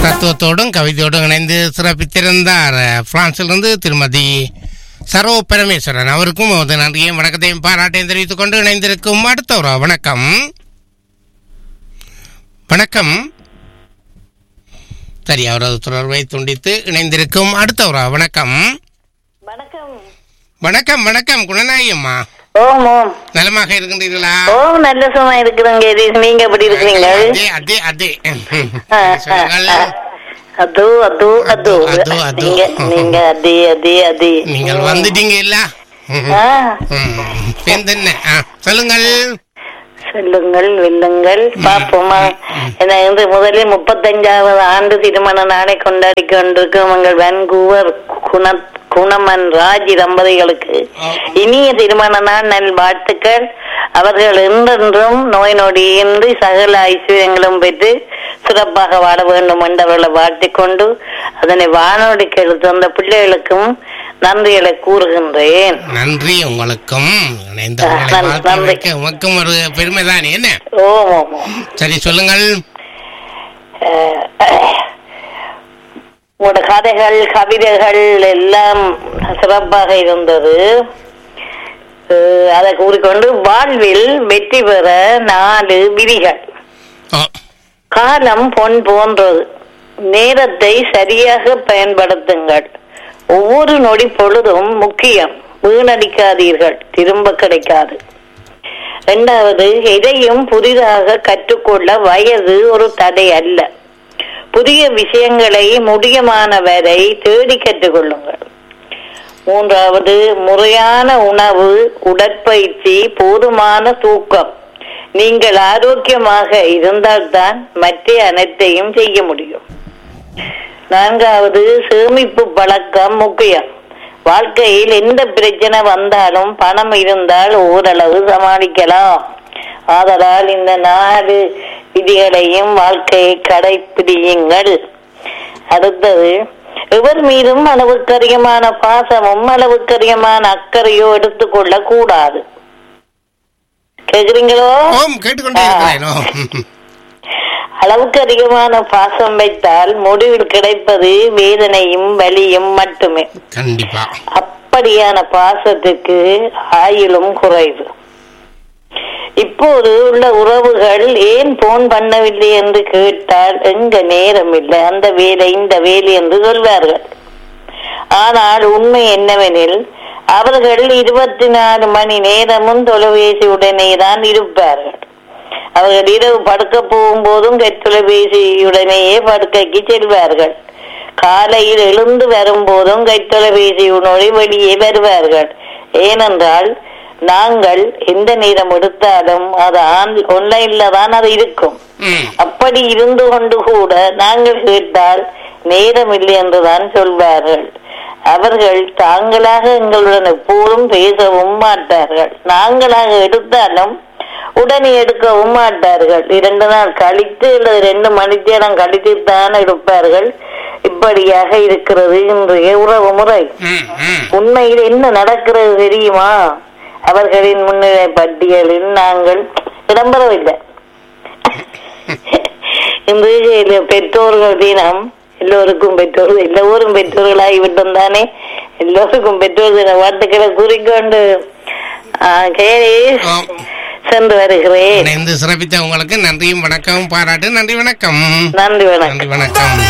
தத்துவத்தோடும் கவிதையோடும் இணைந்து சிறப்பித்திருந்தார் பிரான்சிலிருந்து திருமதி சரோ பரமேஸ்வரன் அவருக்கும் ஒரு நன்றியும் வணக்கத்தையும் பாராட்டையும் தெரிவித்துக் கொண்டு இணைந்திருக்கும் அடுத்த ஒரு வணக்கம் வணக்கம் சரி அவரது தொடர்பை துண்டித்து இணைந்திருக்கும் அடுத்த ஒரு வணக்கம் வணக்கம் வணக்கம் வணக்கம் குணநாயகம்மா ஓம் ஓம் நலமாக இருக்கின்றீர்களா ஓம் நல்ல சும்மா இருக்கிறேங்க எரிஸ் நீங்க எப்படி இருக்கிறீங்க அதே அதே அதே ஆ, சொல்லுங்கள். ஆ, ஆ. அது அது அது அது, அது. நீங்க நீங்க அதே அதே அதே நீங்கள் வந்துட்டீங்க இல்ல ஆ, என்ன ஆ, சொல்லுங்கள் சொல்லுங்கள் வெல்லுங்கள் பாப்போமா ஏன்னா இன்று முதலில் முப்பத்தஞ்சாவது ஆண்டு திருமண நாளை கொண்டாடி கொண்டிருக்கும் எங்கள் வான்கூவர் குண குணமன் ராஜ் தம்பதிகளுக்கு இனிய திருமண நாள் நல் வாழ்த்துக்கள் அவர்கள் என்றென்றும் நோய் நொடியின்றி சகல ஐஸ்வர்யங்களும் பெற்று சிறப்பாக வாழ வேண்டும் என்றவர்களை வாழ்த்திக் கொண்டு அதனை வானொலிக்கு எடுத்து அந்த பிள்ளைகளுக்கும் நன்றிகளை கூறுகின்றேன் நன்றி உங்களுக்கும் இணைந்த ஆ, உங்களை நன்றி, வாழ்த்து நன்றி. வைக்க உமக்கும் ஒரு பெருமை தானே என்ன ஓம் ஓம் ஓம் சரி சொல்லுங்கள் அஹ், உங்களோட கதைகள் கவிதைகள் எல்லாம் சிறப்பாக இருந்தது அஹ், அதை கூறிக்கொண்டு வாழ்வில் வெற்றி பெற நாலு விதிகள் ஓ, காலம் பொன் போன்றது நேரத்தை சரியாக பயன்படுத்துங்கள் ஒவ்வொரு நொடி பொழுதும் முக்கியம் வீணடிக்காதீர்கள் திரும்ப கிடைக்காது இரண்டாவது எதையும் புதிதாக கற்றுக்கொள்ள வயது ஒரு தடை அல்ல புதிய விஷயங்களை முடியமான வரை தேடி கற்றுக்கொள்ளுங்கள் மூன்றாவது முறையான உணவு உடற்பயிற்சி போதுமான தூக்கம் நீங்கள் ஆரோக்கியமாக இருந்தால்தான் மற்ற அனைத்தையும் செய்ய முடியும் நான்காவது சேமிப்பு பழக்கம் முக்கியம் வாழ்க்கையில் எந்த பிரச்சனை வந்தாலும் பணம் இருந்தால் ஓரளவு சமாளிக்கலாம் ஆதலால் இந்த நாலு விதிகளையும் வாழ்க்கையை கடைப்பிடியுங்கள் அடுத்தது எவர் மீதும் அளவுக்கு அதிகமான பாசமும் அளவுக்கு அதிகமான அக்கறையோ எடுத்துக்கொள்ள கூடாது கேக்குறீங்களோ ஓம் கேட்டுக்கொண்டே இருக்கிறேன் ஓ, அளவுக்கு அதிகமான பாசம் வைத்தால் முடிவில் கிடைப்பது வேதனையும் வலியும் மட்டுமே கண்டிப்பா அப்படியான பாசத்துக்கு ஆயுளும் குறைவு இப்போது உள்ள உறவுகள் ஏன் போன் பண்ணவில்லை என்று கேட்டால் எங்க நேரம் இல்லை அந்த வேலை இந்த வேலை என்று சொல்வார்கள் ஆனால் உண்மை என்னவெனில் அவர்கள் இருபத்தி நாலு மணி நேரமும் தொலைபேசியுடனே தான் இருப்பார்கள் அவர்கள் இரவு படுக்க போகும்போதும் கைத்தொலைபேசியுடனேயே படுக்கைக்கு செல்வார்கள் காலையில் எழுந்து வரும்போதும் கைத்தொலைபேசியுடனே வெளியே வருவார்கள் ஏனென்றால் நாங்கள் எந்த நேரம் எடுத்தாலும் அது ஆன்லைன்ல தான் அது இருக்கும் ம், அப்படி இருந்து கொண்டு கூட நாங்கள் கேட்டால் நேரம் இல்லை என்றுதான் சொல்வார்கள் அவர்கள் தாங்களாக எங்களுடன் எப்போதும் பேசவும் மாட்டார்கள் நாங்களாக எடுத்தாலும் உடனே எடுக்கவும் மாட்டார்கள் இரண்டு நாள் கழித்து அல்லது ரெண்டு மணித்தேரம் கழித்து தான் எடுப்பார்கள் இப்படியாக இருக்கிறது இன்றைய உறவு முறை ம், ம். உண்மையில் என்ன நடக்கிறது தெரியுமா அவர்களின் முன்னிலை பட்டியலில் நாங்கள் இடம்பெறவில்லை இந்த பெற்றோர்கள் தினம் எல்லோருக்கும் பெற்றோர்கள் எல்லோரும் பெற்றோர்களாகிவிட்டோம் தானே எல்லோருக்கும் பெற்றோர் தின வாழ்த்துக்களை கூறிக்கொண்டு ஆஹ், கேரி ஓம். சென்று வருகிறேன் இணைந்து சிறப்பித்த உங்களுக்கு நன்றியும் வணக்கம் பாராட்டு நன்றி வணக்கம் நன்றி வணக்கம் நன்றி வணக்கம்